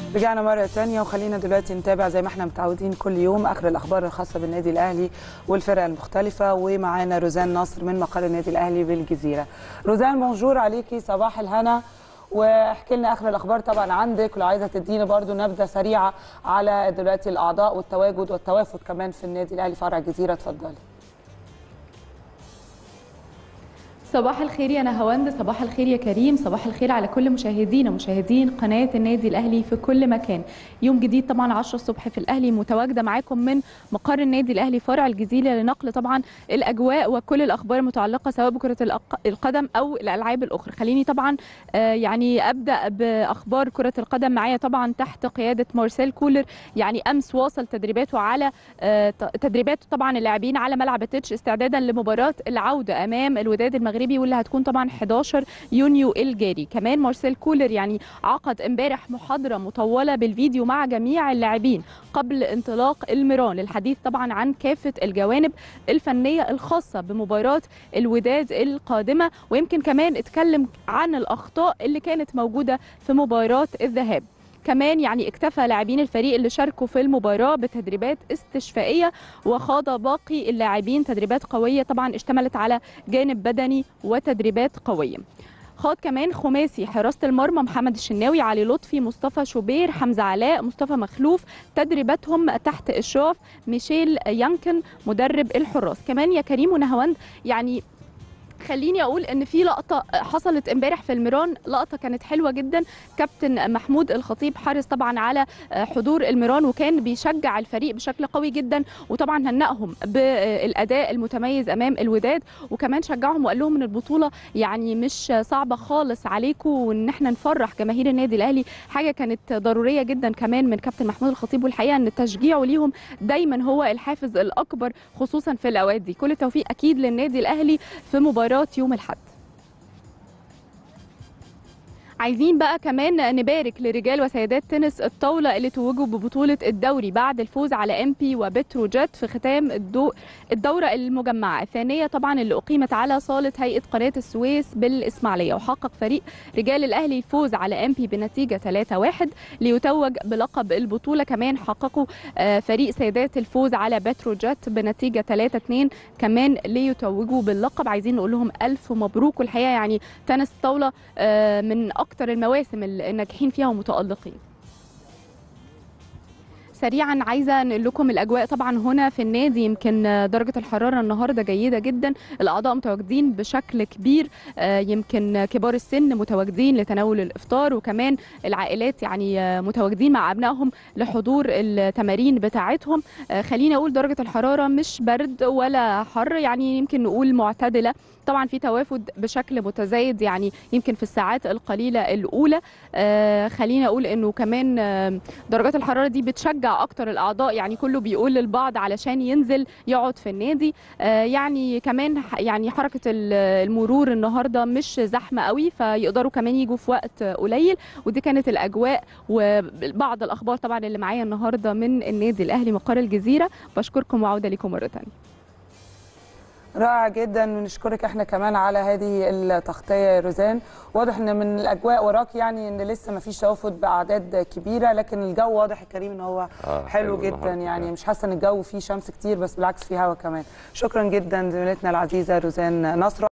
رجعنا مرة تانية وخلينا دلوقتي نتابع زي ما احنا متعودين كل يوم آخر الأخبار الخاصة بالنادي الأهلي والفرق المختلفة ومعانا روزان نصر من مقر النادي الأهلي بالجزيرة روزان بونجور عليكي صباح الهنا واحكي لنا آخر الأخبار طبعا عندك ولو عايزة تدينا برضو نبذة سريعة على دلوقتي الأعضاء والتواجد والتوافد كمان في النادي الأهلي فرع الجزيرة اتفضلي صباح الخير يا نهاوند صباح الخير يا كريم صباح الخير على كل مشاهدينا مشاهدين قناة النادي الأهلي في كل مكان يوم جديد طبعا 10 الصبح في الأهلي متواجدة معاكم من مقر النادي الأهلي فرع الجزيرة لنقل طبعا الأجواء وكل الأخبار المتعلقة سواء بكرة القدم أو الألعاب الأخرى خليني طبعا يعني أبدأ بأخبار كرة القدم معايا طبعا تحت قيادة مارسيل كولر يعني أمس واصل تدريباته على تدريبات طبعا اللاعبين على ملعب تتش استعدادا لمباراة العودة أمام الوداد المغربي المغربي واللي هتكون طبعا 11 يونيو الجاري كمان مارسيل كولر يعني عقد امبارح محاضره مطوله بالفيديو مع جميع اللاعبين قبل انطلاق الميران للحديث طبعا عن كافه الجوانب الفنيه الخاصه بمباراه الوداد القادمه ويمكن كمان اتكلم عن الاخطاء اللي كانت موجوده في مباراه الذهاب كمان يعني اكتفى لاعبين الفريق اللي شاركوا في المباراه بتدريبات استشفائيه وخاض باقي اللاعبين تدريبات قويه طبعا اشتملت على جانب بدني وتدريبات قويه خاض كمان خماسي حراسه المرمى محمد الشناوي علي لطفي مصطفى شوبير حمزه علاء مصطفى مخلوف تدريباتهم تحت اشراف ميشيل يانكن مدرب الحراس كمان يا كريم ونهاوند يعني خليني اقول ان في لقطه حصلت امبارح في الميران لقطه كانت حلوه جدا كابتن محمود الخطيب حرص طبعا على حضور الميران وكان بيشجع الفريق بشكل قوي جدا وطبعا هنأهم بالاداء المتميز امام الوداد وكمان شجعهم وقال لهم ان البطوله يعني مش صعبه خالص عليكم وان احنا نفرح جماهير النادي الاهلي حاجه كانت ضروريه جدا كمان من كابتن محمود الخطيب والحقيقه ان تشجيعه ليهم دايما هو الحافز الاكبر خصوصا في الاوقات دي كل التوفيق اكيد للنادي الاهلي في مباراه مباراه يوم الاحد عايزين بقى كمان نبارك لرجال وسيدات تنس الطاوله اللي توجوا ببطوله الدوري بعد الفوز على ام بي وبتروجيت في ختام الدو الدوره المجمعه الثانيه طبعا اللي اقيمت على صاله هيئه قناه السويس بالاسماعيليه وحقق فريق رجال الاهلي الفوز على ام بي بنتيجه 3-1 ليتوج بلقب البطوله كمان حققوا فريق سيدات الفوز على بتروجيت بنتيجه 3-2 كمان ليتوجوا باللقب عايزين نقول لهم الف مبروك والحقيقه يعني تنس الطاوله من اكتر المواسم الناجحين فيها ومتالقين سريعا عايزه انقل لكم الاجواء طبعا هنا في النادي يمكن درجه الحراره النهارده جيده جدا الاعضاء متواجدين بشكل كبير يمكن كبار السن متواجدين لتناول الافطار وكمان العائلات يعني متواجدين مع ابنائهم لحضور التمارين بتاعتهم خليني اقول درجه الحراره مش برد ولا حر يعني يمكن نقول معتدله طبعا في توافد بشكل متزايد يعني يمكن في الساعات القليله الاولى آه خلينا اقول انه كمان آه درجات الحراره دي بتشجع اكتر الاعضاء يعني كله بيقول للبعض علشان ينزل يقعد في النادي آه يعني كمان يعني حركه المرور النهارده مش زحمه قوي فيقدروا كمان يجوا في وقت قليل ودي كانت الاجواء وبعض الاخبار طبعا اللي معايا النهارده من النادي الاهلي مقر الجزيره بشكركم وعوده لكم مره ثانيه رائع جدا ونشكرك احنا كمان على هذه التغطيه يا روزان واضح ان من الاجواء وراك يعني ان لسه ما فيش توافد باعداد كبيره لكن الجو واضح يا كريم ان هو آه حلو, حلو جدا يعني مش حاسه ان الجو فيه شمس كتير بس بالعكس فيه هوا كمان شكرا جدا زميلتنا العزيزه روزان نصر